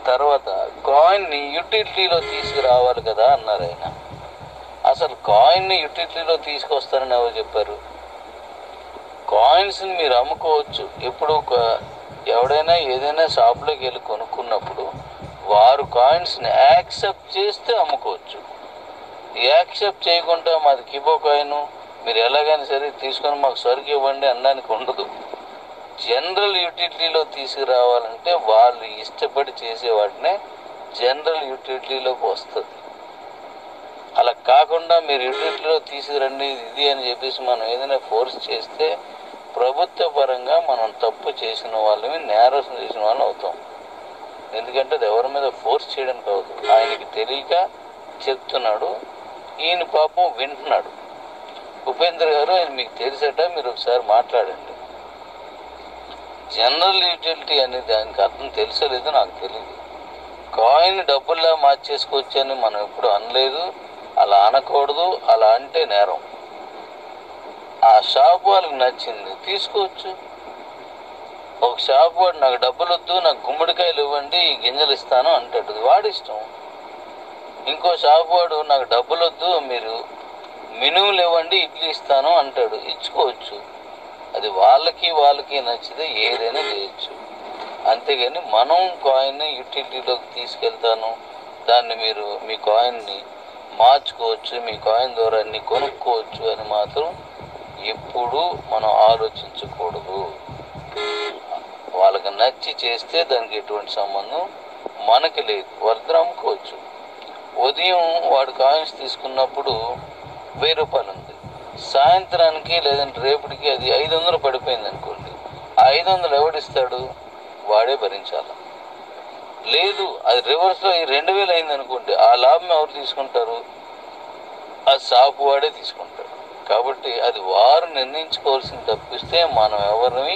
తర్వాత కాయిన్ని యూటిలిటీలో తీసుకురావాలి కదా అన్నారు ఆయన అసలు కాయిన్ని యూటిలిటీలో తీసుకొస్తారని ఎవరు చెప్పారు కాయిన్స్ని మీరు అమ్ముకోవచ్చు ఇప్పుడు ఒక ఎవడైనా ఏదైనా షాప్లోకి వెళ్ళి కొనుక్కున్నప్పుడు వారు కాయిన్స్ని యాక్సెప్ట్ చేస్తే అమ్ముకోవచ్చు యాక్సెప్ట్ చేయకుండా మాది కిబో కాయిన్ మీరు ఎలాగైనా సరే తీసుకొని మాకు సరుకు ఇవ్వండి అనడానికి ఉండదు జనరల్ యూటిలిటీలో తీసుకురావాలంటే వాళ్ళు ఇష్టపడి చేసే వాటినే జనరల్ యూటిలిటీలోకి వస్తుంది అలా కాకుండా మీరు యూటిలిటీలో తీసుకురండి ఇది అని చెప్పేసి మనం ఏదైనా ఫోర్స్ చేస్తే ప్రభుత్వ పరంగా మనం తప్పు చేసిన వాళ్ళని నేరం చేసిన వాళ్ళని అవుతాం ఎందుకంటే అది ఎవరి మీద ఫోర్స్ చేయడానికి అవుతుంది ఆయనకి తెలియక చెప్తున్నాడు ఈయన పాపం వింటున్నాడు ఉపేంద్ర గారు ఆయన మీకు తెలిసేట మీరు ఒకసారి మాట్లాడండి జనరల్ యూటిలిటీ అనే దానికి అర్థం తెలుసలేదు నాకు తెలియదు కాయిన్ డబ్బుల్లా మార్చేసుకోవచ్చు అని మనం ఎప్పుడు అనలేదు అలా అనకూడదు అలా అంటే నేరం ఆ షాప్ వాళ్ళకి నచ్చింది తీసుకోవచ్చు ఒక షాప్ వాడు నాకు డబ్బులు వద్దు నాకు గుమ్మడికాయలు ఇవ్వండి ఈ గింజలు ఇస్తాను అంటాడు అది వాడి ఇష్టం ఇంకో షాప్ వాడు నాకు డబ్బులు వద్దు మీరు మినుములు ఇవ్వండి ఇడ్లీ ఇస్తాను అంటాడు ఇచ్చుకోవచ్చు అది వాళ్ళకి వాళ్ళకి నచ్చితే ఏదైనా చేయొచ్చు అంతేగాని మనం కాయిన్ యూటిలిటీలోకి తీసుకెళ్తాను దాన్ని మీరు మీ కాయిన్ని మార్చుకోవచ్చు మీ కాయిన్ ద్వారా అన్ని కొనుక్కోవచ్చు అని మాత్రం ఎప్పుడూ మనం ఆలోచించకూడదు వాళ్ళకి నచ్చి చేస్తే దానికి ఎటువంటి సంబంధం మనకి లేదు వర్ధన అమ్ముకోవచ్చు ఉదయం వాడు కాయిన్స్ తీసుకున్నప్పుడు వెయ్యి రూపాయలు ఉంది సాయంత్రానికి లేదంటే రేపటికి అది ఐదు వందలు పడిపోయింది అనుకోండి ఆ ఐదు వందలు ఎవడిస్తాడు వాడే భరించాలి లేదు అది రివర్స్లో ఈ రెండు వేలు అయింది అనుకోండి ఆ లాభం ఎవరు తీసుకుంటారు ఆ షాపు వాడే తీసుకుంటాడు కాబట్టి అది వారు నిర్ణయించుకోవాల్సింది తప్పిస్తే మనం ఎవరిని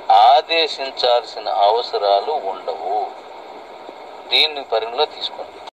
ఆదేశించాల్సిన అవసరాలు ఉండవు దీన్ని పరిగణలో తీసుకోండి